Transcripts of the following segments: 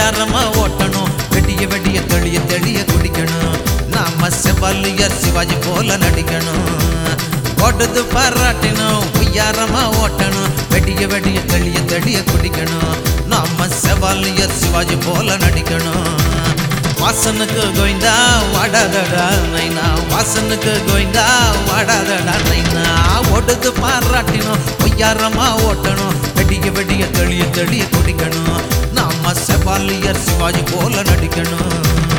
பொய்யாரமா ஓட்டணும் வெடிய வெடிய தெளிய தெளிய குடிக்கணும் நாம செவல்லியர் சிவாஜி போல நடிக்கணும் ஓடுது பாராட்டணும் பொய்யாரமா ஓட்டணும் வெடிய வெடிய தெளிய தெளிய குடிக்கணும் நாம செவல்லியர் சிவாஜி போல நடிக்கணும் வாசனுக்கு கோய்ந்தா வாடாதடா நைனா வாசனுக்கு கோய்ந்தா வாடாதடா நைனா ஓடுது பாராட்டினோம் பொய்யாரமா ஓட்டணும் வெடிய வெடிய தெளிய தெளிய குடிக்கணும் நாம செவாலியர் சிவாஜி போல நடிக்கணும்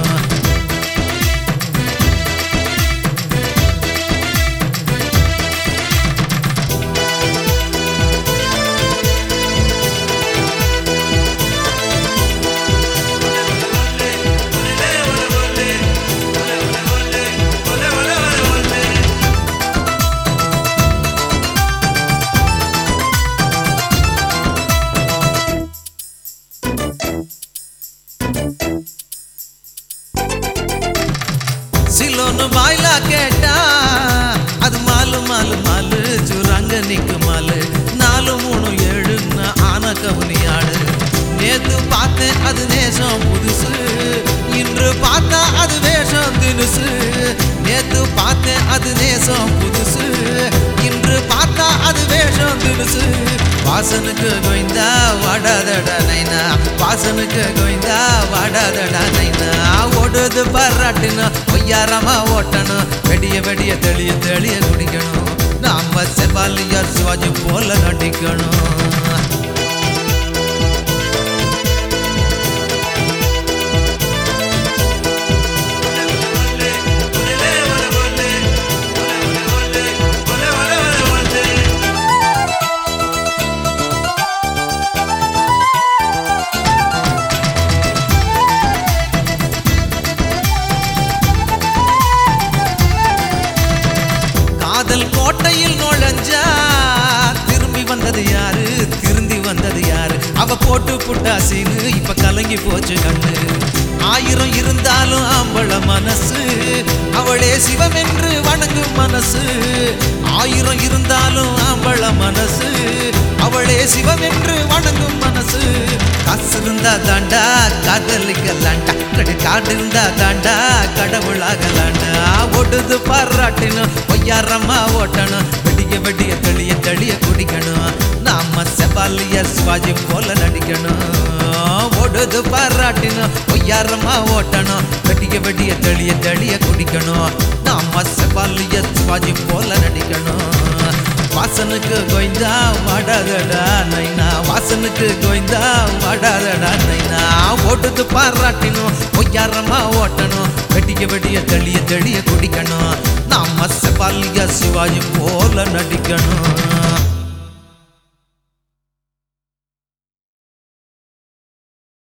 சிலோன்னு வாயிலா கேட்டா அது மாலு மாலு மாலு சுரங்க நிக்கு மாலு நாலு மூணு ஏழுன்னு ஆன கவுனி ஆடு நேத்து பார்த்தேன் அது நேசம் புதுசு இன்று பார்த்தா அது வேஷம் தினுசு நேத்து பார்த்தேன் அது நேசம் புதுசு இன்று பார்த்தா அது வேஷம் தினுசு வாசனுக்கு கோய்ந்தா வாடாதடா நைனா வாசனுக்கு கோய்ந்தா வாடாதடா நைனா ஓடுது பாராட்டணும் பொய்யாரமா ஓட்டணும் வெடிய வெடிய தெளிய தெளிய குடிக்கணும் நாம செவாலியார் சிவாஜி போல நடிக்கணும் காதல் கோட்டையில் நுழைஞ்சா திரும்பி வந்தது யாரு திருந்தி வந்தது யாரு அவ போட்டு புட்டா சீனு இப்ப கலங்கி போச்சு கண்ணு ஆயிரம் இருந்தாலும் ஆம்பள மனசு அவளே சிவம் என்று வணங்கும் மனசு ஆயிரம் இருந்தாலும் ஆம்பள மனசு அவளே சிவம் என்று வணங்கும் மனசு காசு இருந்தா தாண்டா காதலிக்கலாண்டா கடை காடு இருந்தா தாண்டா கடவுளாகலாண்டா ஓடுது பாராட்டணும் பொய்யாரமா ஓட்டணும் வெடிய வெடிய தெளிய தெளிய குடிக்கணும் நாம செவாலியர் சிவாஜி போல நடிக்கணும் ஓடுது பாராட்டணும் பொய்யாரமா ஓட்டணும் வெடிய வெடிய தெளிய தெளிய குடிக்கணும் நாம செவாலியர் சிவாஜி போல நடிக்கணும் வாசனுக்கு கோய்ந்தா வாடாதடா நைனா வாசனுக்கு கோய்ந்தா வாடாதடா நைனா ஓடுது பாராட்டினோம் பொய்யாரமா ஓட்டணும் வெடிய வெடிய தெளிய தெளிய குடிக்கணும் நாம செவாலியா சிவாஜி போல நடிக்கணும்